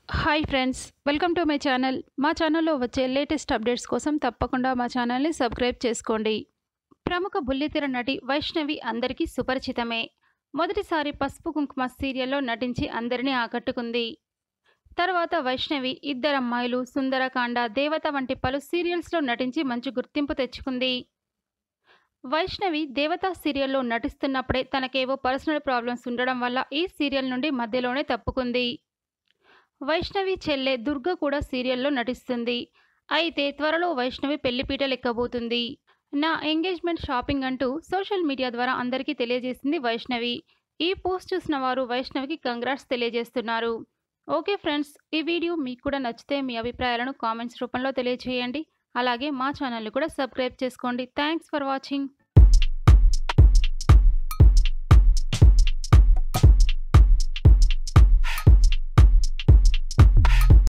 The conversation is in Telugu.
hi friends welcome to my channel మా ఛానల్లో వచ్చే లేటెస్ట్ అప్డేట్స్ కోసం తప్పకుండా మా ఛానల్ని సబ్స్క్రైబ్ చేసుకోండి ప్రముఖ బుల్లితెర నటి వైష్ణవి అందరికీ సుపరిచితమే మొదటిసారి పసుపు కుంకుమ సీరియల్లో నటించి అందరినీ ఆకట్టుకుంది తర్వాత వైష్ణవి ఇద్దరమ్మాయిలు సుందరకాండ దేవత వంటి పలు సీరియల్స్లో నటించి మంచి గుర్తింపు తెచ్చుకుంది వైష్ణవి దేవతా సీరియల్లో నటిస్తున్నప్పుడే తనకేవో పర్సనల్ ప్రాబ్లమ్స్ ఉండడం వల్ల ఈ సీరియల్ నుండి మధ్యలోనే తప్పుకుంది వైష్ణవి చెల్లె దుర్గ కూడా సీరియల్లో నటిస్తుంది అయితే త్వరలో వైష్ణవి పెళ్లిపీట లెక్కబోతుంది నా ఎంగేజ్మెంట్ షాపింగ్ అంటూ సోషల్ మీడియా ద్వారా అందరికీ తెలియజేసింది వైష్ణవి ఈ పోస్ట్ చూసిన వారు వైష్ణవికి కంగ్రాట్స్ తెలియజేస్తున్నారు ఓకే ఫ్రెండ్స్ ఈ వీడియో మీకు కూడా నచ్చితే మీ అభిప్రాయాలను కామెంట్స్ రూపంలో తెలియజేయండి అలాగే మా ఛానల్ని కూడా సబ్స్క్రైబ్ చేసుకోండి థ్యాంక్స్ ఫర్ వాచింగ్